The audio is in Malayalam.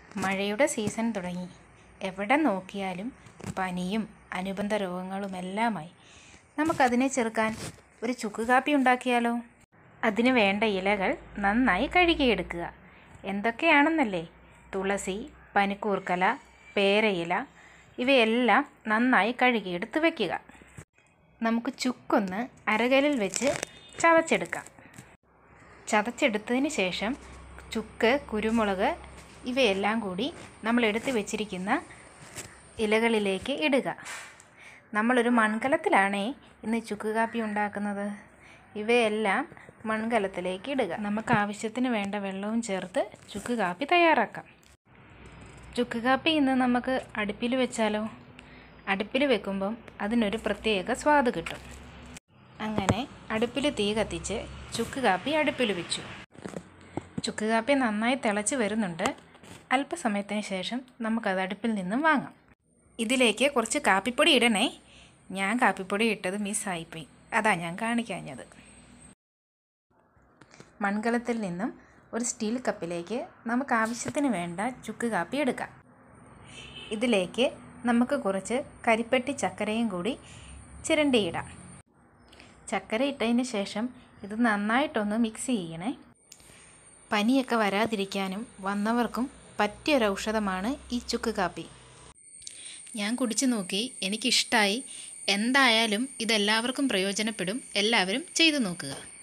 മഴയുടെ സീസൺ തുടങ്ങി എവിടെ നോക്കിയാലും പനിയും അനുബന്ധ രോഗങ്ങളുമെല്ലാമായി നമുക്കതിനെ ചെറുക്കാൻ ഒരു ചുക്ക് കാപ്പി ഉണ്ടാക്കിയാലോ അതിന് വേണ്ട ഇലകൾ നന്നായി കഴുകിയെടുക്കുക എന്തൊക്കെയാണെന്നല്ലേ തുളസി പനിക്കൂർക്കല പേരയില ഇവയെല്ലാം നന്നായി കഴുകിയെടുത്ത് വയ്ക്കുക നമുക്ക് ചുക്കൊന്ന് അരകലിൽ വെച്ച് ചതച്ചെടുക്കാം ചതച്ചെടുത്തതിന് ശേഷം ചുക്ക് കുരുമുളക് ഇവയെല്ലാം കൂടി നമ്മൾ എടുത്ത് വെച്ചിരിക്കുന്ന ഇലകളിലേക്ക് ഇടുക നമ്മളൊരു മൺകലത്തിലാണേ ഇന്ന് ചുക്ക് കാപ്പി ഉണ്ടാക്കുന്നത് ഇവയെല്ലാം മൺകലത്തിലേക്ക് ഇടുക നമുക്ക് ആവശ്യത്തിന് വേണ്ട വെള്ളവും ചേർത്ത് ചുക്ക് കാപ്പി തയ്യാറാക്കാം ചുക്ക് കാപ്പി ഇന്ന് നമുക്ക് അടുപ്പിൽ വെച്ചാലോ അടുപ്പിൽ വെക്കുമ്പം അതിനൊരു പ്രത്യേക സ്വാദ് കിട്ടും അങ്ങനെ അടുപ്പിൽ തീ കത്തിച്ച് ചുക്ക് കാപ്പി അടുപ്പിൽ വെച്ചു ചുക്ക് കാപ്പി നന്നായി തിളച്ച് വരുന്നുണ്ട് അല്പസമയത്തിന് ശേഷം നമുക്കത് അടുപ്പിൽ നിന്നും വാങ്ങാം ഇതിലേക്ക് കുറച്ച് കാപ്പിപ്പൊടി ഇടണേ ഞാൻ കാപ്പിപ്പൊടി ഇട്ടത് മിസ്സായിപ്പോയി അതാ ഞാൻ കാണിക്കാഞ്ഞത് മൺകലത്തിൽ നിന്നും ഒരു സ്റ്റീൽ കപ്പിലേക്ക് നമുക്ക് ആവശ്യത്തിന് വേണ്ട ചുക്ക് കാപ്പി എടുക്കാം ഇതിലേക്ക് നമുക്ക് കുറച്ച് കരിപ്പെട്ടി ചക്കരയും കൂടി ചിരണ്ടിയിടാം ചക്കര ഇട്ടതിന് ശേഷം ഇത് നന്നായിട്ടൊന്ന് മിക്സ് ചെയ്യണേ പനിയൊക്കെ വരാതിരിക്കാനും വന്നവർക്കും പറ്റിയൊരു ഔഷധമാണ് ഈ ചുക്ക് കാപ്പി ഞാൻ കുടിച്ചു നോക്കി എനിക്കിഷ്ടമായി എന്തായാലും ഇതെല്ലാവർക്കും പ്രയോജനപ്പെടും എല്ലാവരും ചെയ്തു നോക്കുക